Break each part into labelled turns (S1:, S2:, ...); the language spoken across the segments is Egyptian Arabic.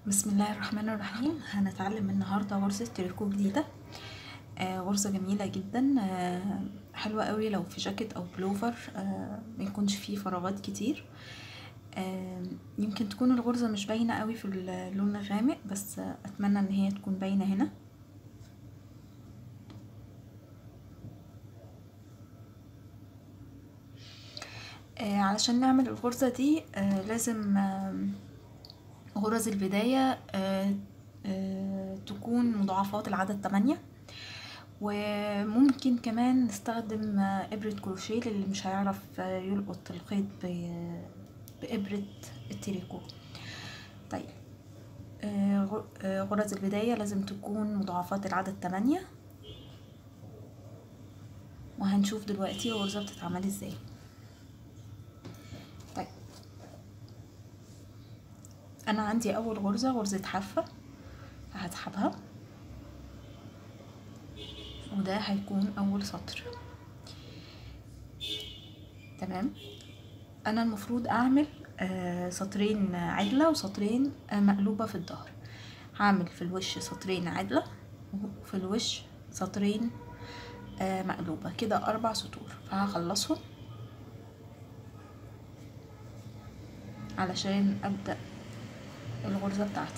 S1: بسم الله الرحمن الرحيم هنتعلم النهاردة غرزة تريكو جديدة آه غرزة جميلة جدا آه حلوة قوي لو في جاكيت او بلوفر آه ما يكونش فيه فراغات كتير آه يمكن تكون الغرزة مش باينة قوي في اللون الغامق بس آه اتمنى ان هي تكون باينة هنا آه علشان نعمل الغرزة دي آه لازم آه غرز البداية آه آه تكون مضاعفات العدد تمانية وممكن كمان نستخدم آه إبرة كروشيه للي مش هيعرف يلقط الخيط بإبرة التريكو طيب غرز البداية لازم تكون مضاعفات العدد تمانية وهنشوف دلوقتي الغرزة بتتعمل ازاي طيب انا عندي اول غرزة غرزة حافة هسحبها وده هيكون اول سطر تمام انا المفروض اعمل آه سطرين عدلة وسطرين آه مقلوبة في الظهر هعمل في الوش سطرين عدلة وفي الوش سطرين آه مقلوبة كده اربع سطور فهخلصهم علشان ابدأ الغرزة بتاعتي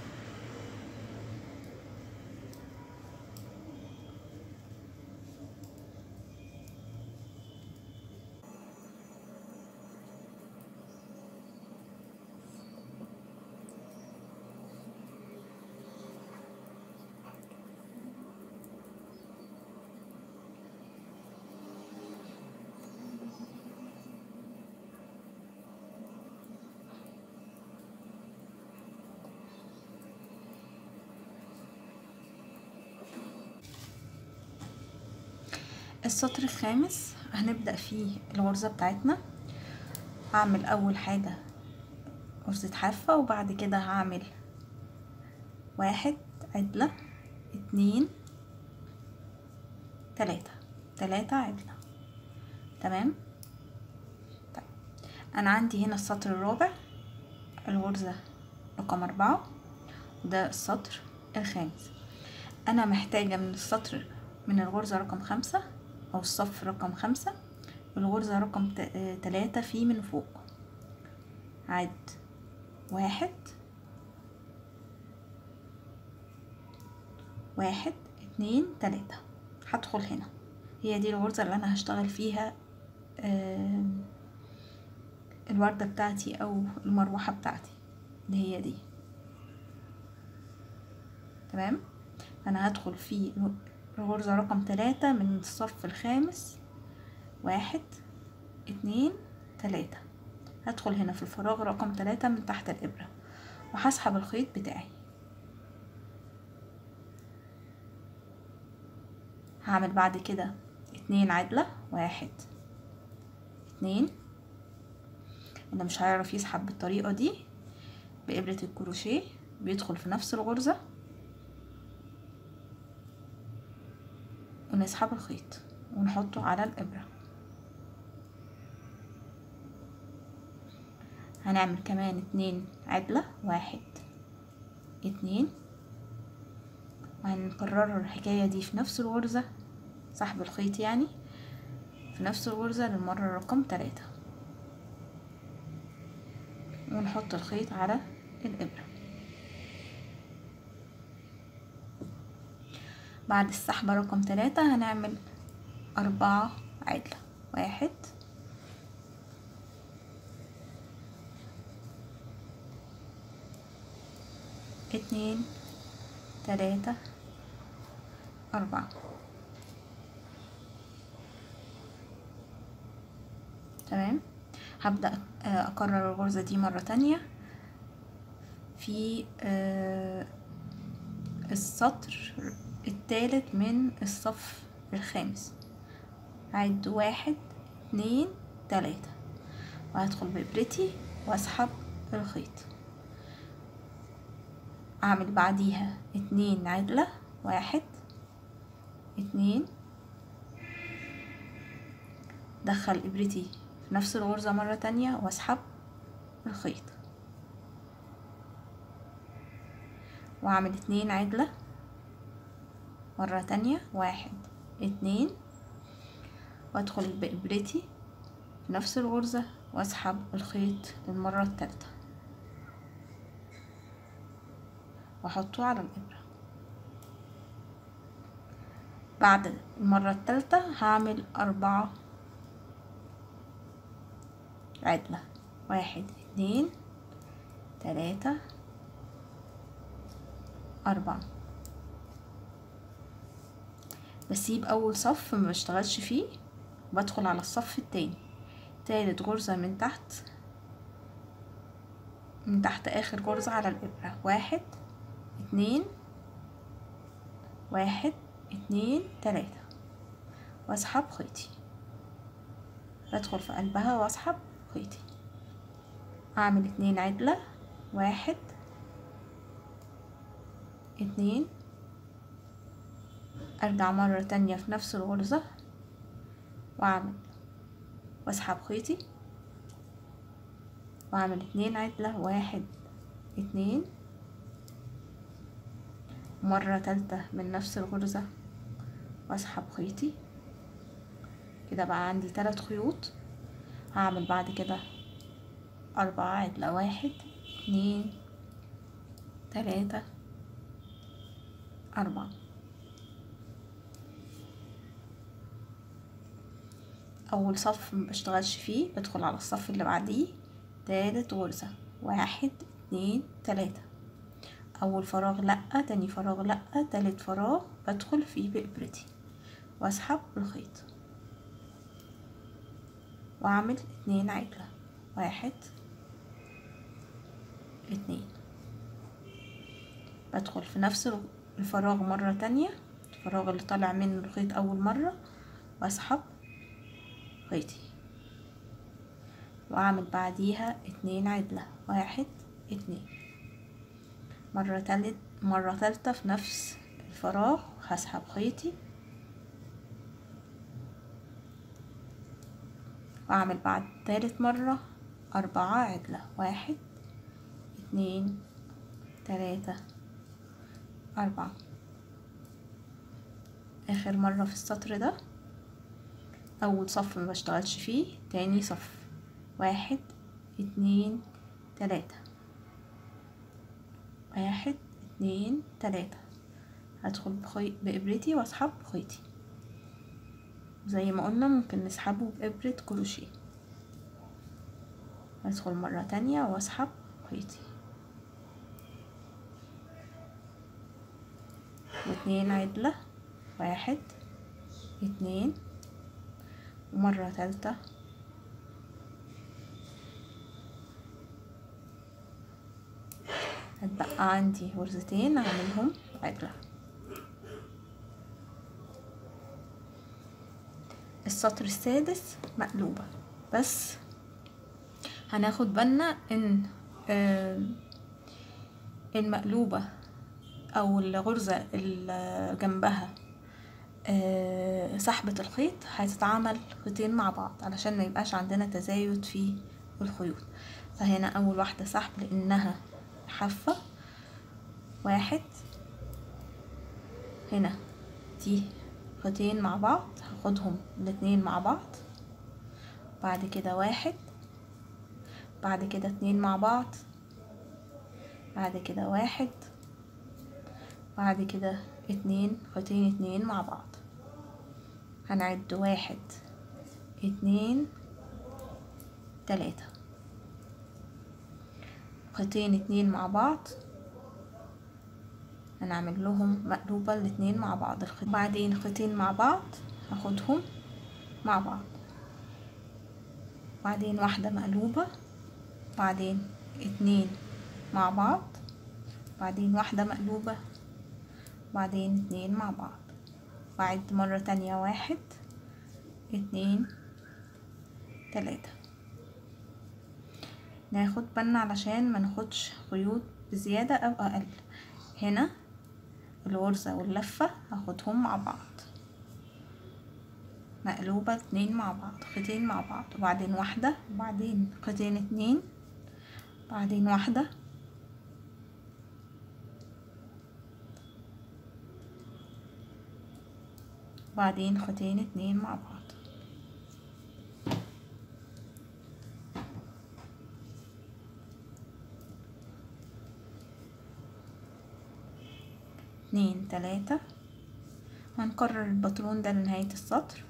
S1: السطر الخامس هنبدأ فيه الغرزة بتاعتنا هعمل أول حاجة غرزة حافة وبعد كده هعمل واحد عدلة اتنين تلاتة تلاتة عدلة تمام طيب أنا عندي هنا السطر الرابع الغرزة رقم أربعة وده السطر الخامس أنا محتاجة من السطر من الغرزة رقم خمسة أو الصف رقم خمسة والغرزة رقم تلاتة فيه من فوق عد واحد واحد اتنين تلاتة هدخل هنا هي دي الغرزة اللي أنا هشتغل فيها الوردة بتاعتي أو المروحة بتاعتي اللي هي دي تمام أنا هدخل في الغرزة رقم تلاتة من الصف الخامس واحد اتنين تلاتة هدخل هنا في الفراغ رقم تلاتة من تحت الإبرة وهسحب الخيط بتاعي هعمل بعد كده اتنين عدلة واحد اتنين اللي مش هيعرف يسحب بالطريقة دي بإبرة الكروشيه بيدخل في نفس الغرزة ونسحب الخيط ونحطه على الإبرة هنعمل كمان اتنين عدلة واحد اتنين وهنكرر الحكاية دي في نفس الغرزة سحب الخيط يعني في نفس الغرزة للمرة رقم تلاتة ونحط الخيط على الإبرة بعد السحبة رقم تلاتة هنعمل أربعة عدلة واحد اتنين تلاتة أربعة تمام هبدأ أكرر الغرزة دي مرة تانية في السطر التالت من الصف الخامس عد واحد اتنين تلاتة وهدخل بإبرتي واسحب الخيط اعمل بعديها اتنين عدلة واحد اتنين دخل ابرتي في نفس الغرزة مرة تانية واسحب الخيط واعمل اتنين عدلة مرة تانية واحد اتنين وادخل بإبرتي في نفس الغرزة واسحب الخيط للمرة التالتة واحطه على الإبرة بعد المرة التالتة هعمل أربعة عدلة واحد اتنين تلاتة أربعة بسيب أول صف ما بشتغلش فيه بدخل على الصف التاني تالت غرزة من تحت من تحت آخر غرزة على الإبرة واحد اتنين واحد اتنين تلاتة واسحب خيطي بدخل في قلبها واسحب خيطي اعمل اتنين عدلة واحد اتنين ارجع مرة تانية في نفس الغرزة واعمل واسحب خيطي واعمل اتنين عدلة واحد اتنين مرة تالتة من نفس الغرزة واسحب خيطي كده بقى عندي تلات خيوط هعمل بعد كده أربعة عدلة واحد اتنين تلاتة أربعة أول صف مبشتغلش فيه بدخل على الصف اللي بعديه تالت غرزة واحد اتنين تلاتة أول فراغ لأ تاني فراغ لأ تالت فراغ بدخل فيه بإبرتي وأسحب الخيط وأعمل اتنين عجلة واحد اتنين بدخل في نفس الفراغ مرة تانية الفراغ اللي طالع منه الخيط أول مرة وأسحب خيطي وأعمل بعديها اتنين عدلة واحد اتنين مرة تالت مرة تالتة في نفس الفراغ هسحب خيطي وأعمل بعد تالت مرة أربعة عدلة واحد اتنين تلاتة أربعة آخر مرة في السطر ده أول صف ما بشتغلش فيه تاني صف واحد اتنين تلاتة واحد اتنين تلاتة هدخل بخي... بإبرتي وأسحب خيطي زي ما قلنا ممكن نسحبه بإبرة كروشيه أدخل مرة تانية وأسحب خيطي واتنين عدلة واحد اتنين ومرة تالتة هتبقى عندي غرزتين اعملهم عدلة السطر السادس مقلوبة بس هناخد بالنا ان المقلوبة او الغرزة اللي جنبها سحبة الخيط هتتعمل خيطين مع بعض علشان ما يبقاش عندنا تزايد في الخيوط فهنا اول واحدة سحب لانها حافة واحد هنا دي خيطين مع بعض هاخدهم الاتنين مع بعض بعد كده واحد بعد كده اتنين مع بعض بعد كده واحد بعد كده اتنين خيطين اتنين مع بعض هنعد واحد اتنين تلاتة خيطين اتنين مع بعض هنعمل لهم مقلوبة الاتنين مع بعض الخيط بعدين خيطين مع بعض هاخدهم مع بعض بعدين واحدة مقلوبة بعدين اتنين مع بعض بعدين واحدة مقلوبة بعدين اتنين مع بعض بعد مرة تانية واحد اتنين تلاتة ناخد بالنا علشان ما ناخدش خيوط بزيادة او اقل هنا الغرزة واللفة هاخدهم مع بعض مقلوبة اتنين مع بعض خيطين مع بعض وبعدين واحدة وبعدين خيطين اتنين بعدين واحدة وبعدين خيطين اتنين مع بعض اتنين تلاتة هنكرر الباترون ده لنهاية السطر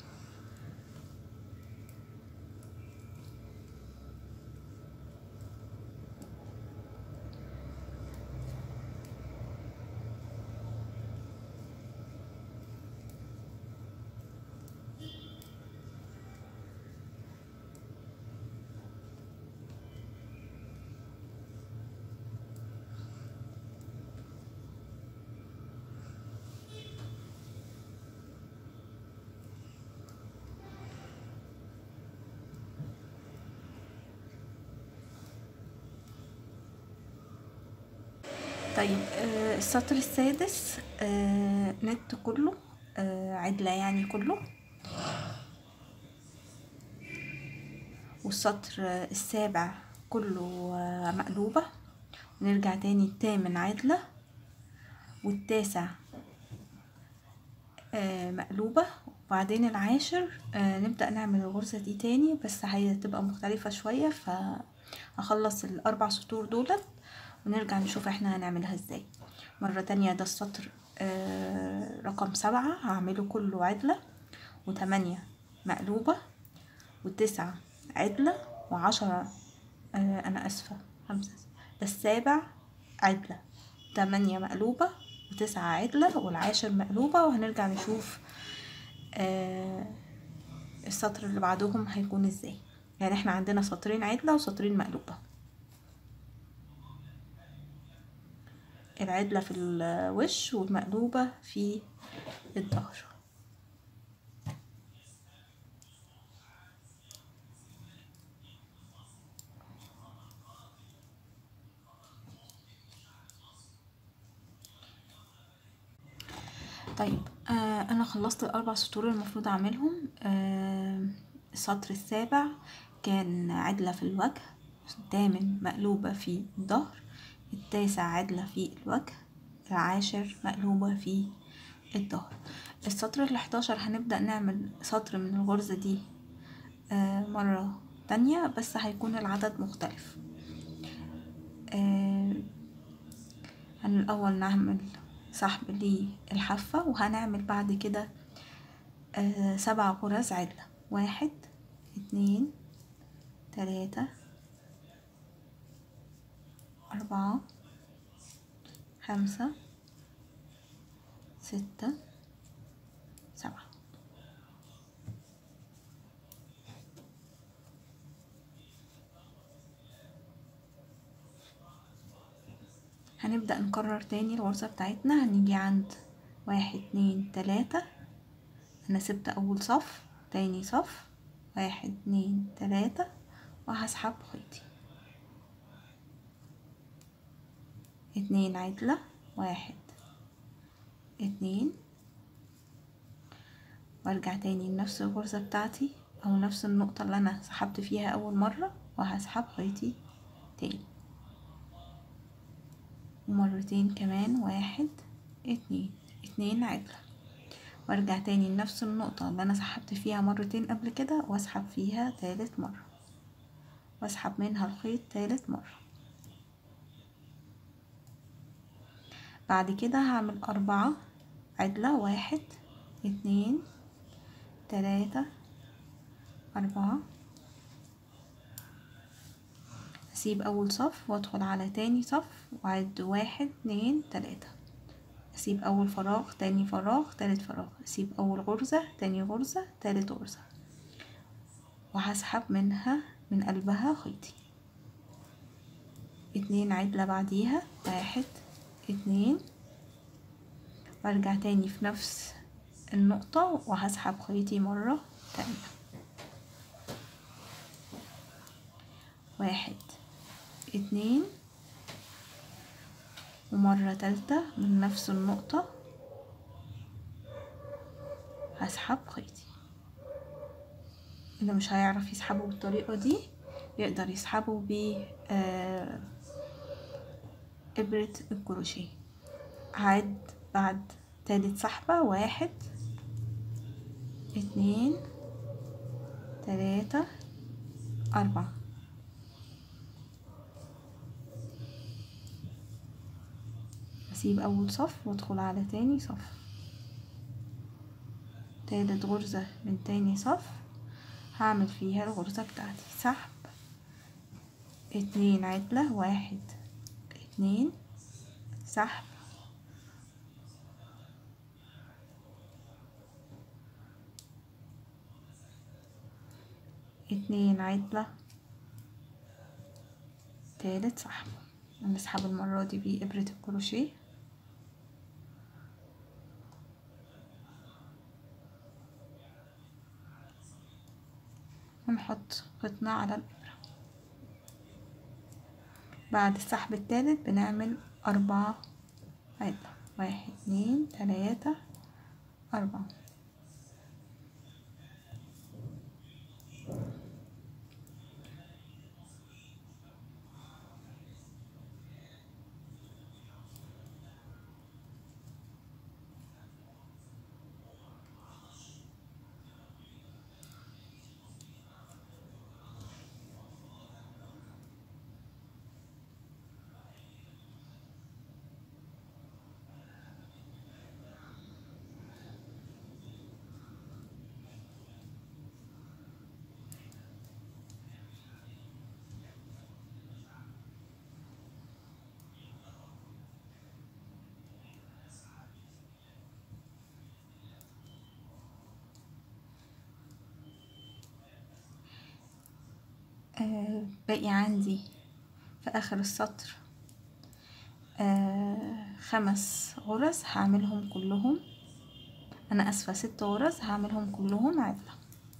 S1: طيب آه، السطر السادس آه، نت كله آه، عدلة يعني كله والسطر آه، السابع كله آه، مقلوبة ونرجع تاني التامن عدلة والتاسع آه، مقلوبة وبعدين العاشر آه، نبدأ نعمل الغرزة دي تاني بس هتبقى مختلفة شوية فهخلص الأربع سطور دولت ونرجع نشوف احنا هنعملها ازاي مرة تانية ده السطر آه، رقم سبعة هعمله كله عدلة وتمانية مقلوبة وتسعة عدلة وعشرة آه، أنا أسفة خمسة ده السابع عدلة تمانية مقلوبة وتسعة عدلة والعاشر مقلوبة وهنرجع نشوف آه، السطر اللي بعدهم هيكون ازاي يعني احنا عندنا سطرين عدلة وسطرين مقلوبة العدلة في الوش والمقلوبة في الظهر طيب آه انا خلصت الاربع سطور المفروض اعملهم آه السطر السابع كان عدلة في الوجه الثامن مقلوبة في الظهر التاسع عدلة في الوجه العاشر مقلوبة في الظهر السطر الحداشر هنبدأ نعمل سطر من الغرزة دي آه مرة تانية بس هيكون العدد مختلف آه الأول نعمل سحب للحافة وهنعمل بعد كده آه سبع غرز عدلة واحد اتنين تلاتة أربعة خمسة ستة سبعة هنبدأ نكرر تاني الغرزة بتاعتنا هنيجي عند واحد اتنين تلاتة أنا سبت أول صف تاني صف واحد اتنين تلاتة وهسحب خيطي اتنين عدلة واحد اتنين وارجع تاني لنفس الغرزة بتاعتي او نفس النقطة اللي انا سحبت فيها اول مرة وهسحب خيطي تاني ومرتين كمان واحد اتنين اتنين عدلة وارجع تاني لنفس النقطة اللي انا سحبت فيها مرتين قبل كده واسحب فيها تالت مرة واسحب منها الخيط تالت مرة بعد كده هعمل أربعة عدلة واحد اتنين تلاتة أربعة أسيب أول صف وأدخل على تاني صف وأعد واحد اتنين تلاتة أسيب أول فراغ تاني فراغ تالت فراغ أسيب أول غرزة تاني غرزة تالت غرزة وهسحب منها من قلبها خيطي اتنين عدلة بعديها واحد اتنين وارجع تاني في نفس النقطة وهسحب خيطي مرة تانية واحد اتنين ومرة تالتة من نفس النقطة هسحب خيطي اللي مش هيعرف يسحبه بالطريقة دي يقدر يسحبه ب آه إبرة الكروشيه هعد بعد تالت سحبة واحد اتنين تلاتة أربعة أسيب أول صف وأدخل على تاني صف تالت غرزة من تاني صف هعمل فيها الغرزة بتاعتي سحب اتنين عدلة واحد اتنين سحب اتنين عدلة تالت سحب هنسحب المرة دي بإبرة الكروشيه ونحط قطنة على الإبرة بعد السحب التالت بنعمل أربعة عدة واحد اتنين تلاتة أربعة آه باقي عندي في آخر السطر آه خمس غرز هعملهم كلهم أنا أسفة ست غرز هعملهم كلهم عدلة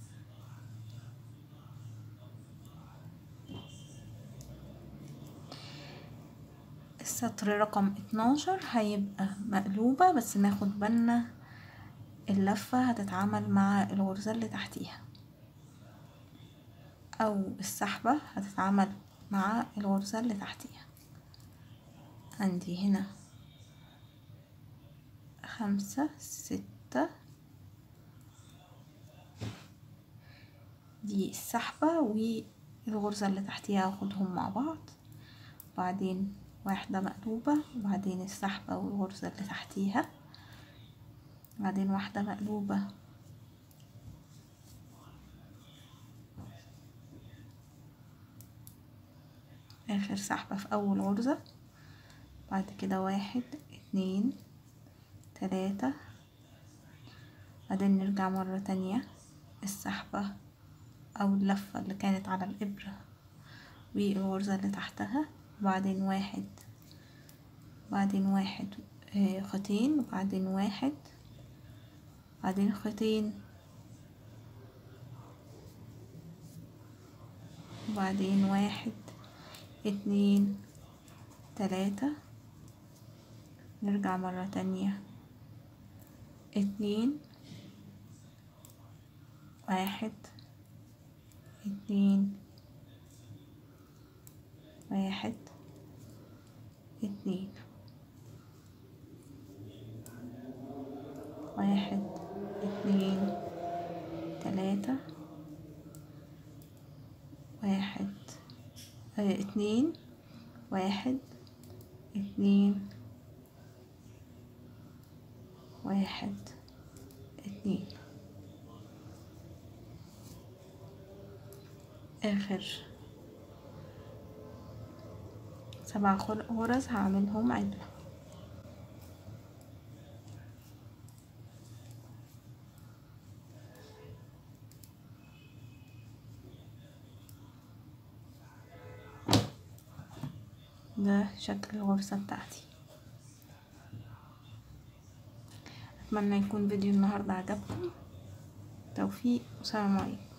S1: السطر رقم اتناشر هيبقى مقلوبة بس ناخد بالنا اللفة هتتعامل مع الغرزة اللي تحتيها أو السحبة هتتعمل مع الغرزة اللي تحتيها عندي هنا خمسة ستة دي السحبة والغرزة اللي تحتيها هاخدهم مع بعض وبعدين واحدة مقلوبة وبعدين السحبة والغرزة اللي تحتيها بعدين واحدة مقلوبة اخر سحبة في اول غرزة بعد كده واحد اتنين تلاتة بعدين نرجع مرة تانية السحبة او اللفة اللي كانت على الابرة والغرزة اللي تحتها وبعدين واحد بعدين واحد خيطين وبعدين واحد بعدين خيطين وبعدين واحد اتنين تلاتة نرجع مرة تانية اتنين واحد اتنين واحد اتنين واحد اتنين تلاتة واحد اه اتنين واحد اتنين واحد اتنين اخر سبع غرز هعملهم عدلة ده شكل الغرزة بتاعتي اتمنى يكون فيديو النهاردة عجبكم توفيق وسلام عليكم